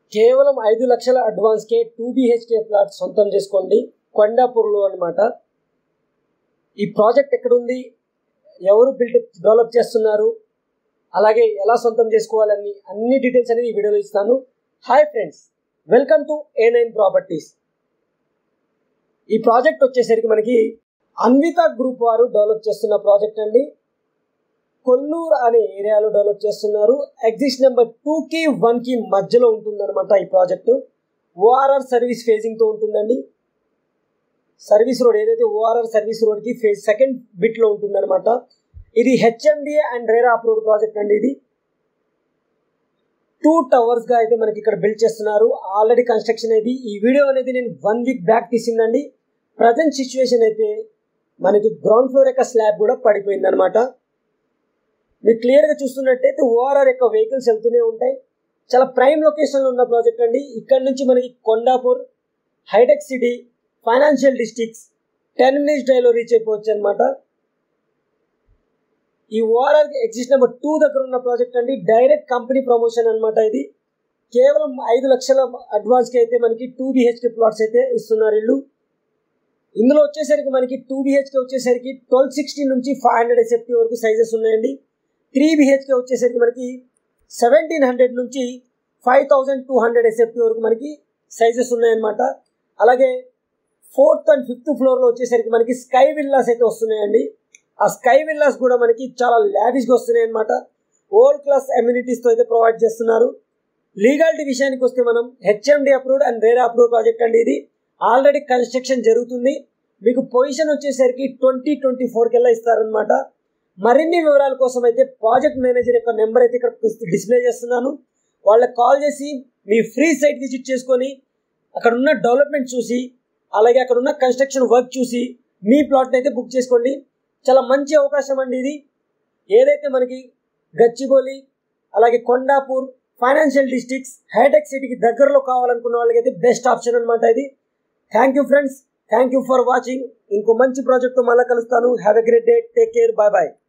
కేవలం ఐదు లక్షల అడ్వాన్స్కే టూ బిహెచ్కే ఫ్లాట్ సొంతం చేసుకోండి కొండాపూర్లో అనమాట ఈ ప్రాజెక్ట్ ఎక్కడుంది ఎవరు బిల్డ్ డెవలప్ చేస్తున్నారు అలాగే ఎలా సొంతం చేసుకోవాలని అన్ని డీటెయిల్స్ అనేది ఈ వీడియోలో ఇస్తాను hi friends welcome to A nine properties ఈ ప్రాజెక్ట్ వచ్చేసరికి మనకి అన్విత గ్రూప్ వారు డెవలప్ చేస్తున్న ప్రాజెక్ట్ అండి కొల్లూరు అనే ఏరియాలో డెవలప్ చేస్తున్నారు ఎగ్జిస్ట్ నెంబర్ టూకి వన్కి మధ్యలో ఉంటుందన్నమాట ఈ ప్రాజెక్టు ఓఆర్ఆర్ సర్వీస్ ఫేజింగ్తో ఉంటుందండి సర్వీస్ రోడ్ ఏదైతే ఓఆర్ఆర్ సర్వీస్ రోడ్కి ఫేజ్ సెకండ్ బిట్లో ఉంటుందన్నమాట ఇది HMDA and RERA approved project అండి ఇది టూ టవర్స్గా అయితే మనకి ఇక్కడ బిల్డ్ చేస్తున్నారు ఆల్రెడీ కన్స్ట్రక్షన్ అనేది ఈ వీడియో అనేది నేను వన్ వీక్ బ్యాక్ తీసిందండి ప్రజెంట్ సిచ్యువేషన్ అయితే మనకి గ్రౌండ్ ఫ్లోర్ యొక్క స్లాబ్ కూడా పడిపోయింది అనమాట మీరు క్లియర్గా చూస్తున్నట్టయితే ఓఆర్ఆర్ యొక్క వెహికల్స్ వెళ్తూనే ఉంటాయి చాలా ప్రైమ్ లొకేషన్లో ఉన్న ప్రాజెక్ట్ అండి ఇక్కడ నుంచి మనకి కొండాపూర్ హైటెక్ city financial districts ten minutes డ్రైవ్లో రీచ్ అయిపోవచ్చు అనమాట ఈ ఓఆర్ఆర్ ఎగ్జిస్ట్ నెంబర్ టూ దగ్గర ఉన్న ప్రాజెక్ట్ అండి డైరెక్ట్ కంపెనీ ప్రమోషన్ అనమాట ఇది కేవలం ఐదు లక్షల అడ్వాన్స్కి అయితే మనకి టూ బిహెచ్కే ప్లాట్స్ అయితే ఇస్తున్నారు ఇల్లు ఇందులో వచ్చేసరికి మనకి టూ బిహెచ్కే వచ్చేసరికి ట్వెల్వ్ సిక్స్టీ నుంచి ఫైవ్ హండ్రెడ్ ఎస్ఎఫ్టీ వరకు సైజెస్ ఉన్నాయండి త్రీ బిహెచ్కే వచ్చేసరికి మనకి సెవెంటీన్ హండ్రెడ్ నుంచి five thousand two hundred SFT వరకు మనకి సైజెస్ ఉన్నాయన్నమాట అలాగే ఫోర్త్ అండ్ ఫిఫ్త్ ఫ్లోర్లో వచ్చేసరికి మనకి స్కై విల్లాస్ అయితే వస్తున్నాయండి ఆ స్కై విల్లాస్ కూడా మనకి చాలా లావిష్గా వస్తున్నాయి అనమాట ఓల్డ్ క్లాస్ అమ్యూనిటీస్తో అయితే ప్రొవైడ్ చేస్తున్నారు లీగాలిటీ విషయానికి వస్తే మనం HMD approved and RERA approved project అండి ఇది ఆల్రెడీ కన్స్ట్రక్షన్ జరుగుతుంది మీకు పొజిషన్ వచ్చేసరికి ట్వంటీ ట్వంటీ ఫోర్ కెల్లా ఇస్తారనమాట మరిన్ని వివరాల కోసం అయితే ప్రాజెక్ట్ మేనేజర్ యొక్క నెంబర్ అయితే ఇక్కడ డిస్ప్లే చేస్తున్నాను వాళ్ళకి కాల్ చేసి మీ ఫ్రీ సైట్ విజిట్ చేసుకొని అక్కడ ఉన్న డెవలప్మెంట్ చూసి అలాగే అక్కడ ఉన్న కన్స్ట్రక్షన్ వర్క్ చూసి మీ ప్లాట్ని అయితే బుక్ చేసుకోండి చాలా మంచి అవకాశం అండి ఇది ఏదైతే మనకి గచ్చిబౌలి అలాగే కొండాపూర్ ఫైనాన్షియల్ డిస్ట్రిక్ట్స్ హైటెక్ సిటీకి దగ్గరలో కావాలనుకున్న వాళ్ళకైతే బెస్ట్ ఆప్షన్ అనమాట ఇది thank you friends thank you for watching ఇంకో మంచి ప్రాజెక్ట్తో మళ్ళీ కలుస్తాను have a great day take care bye bye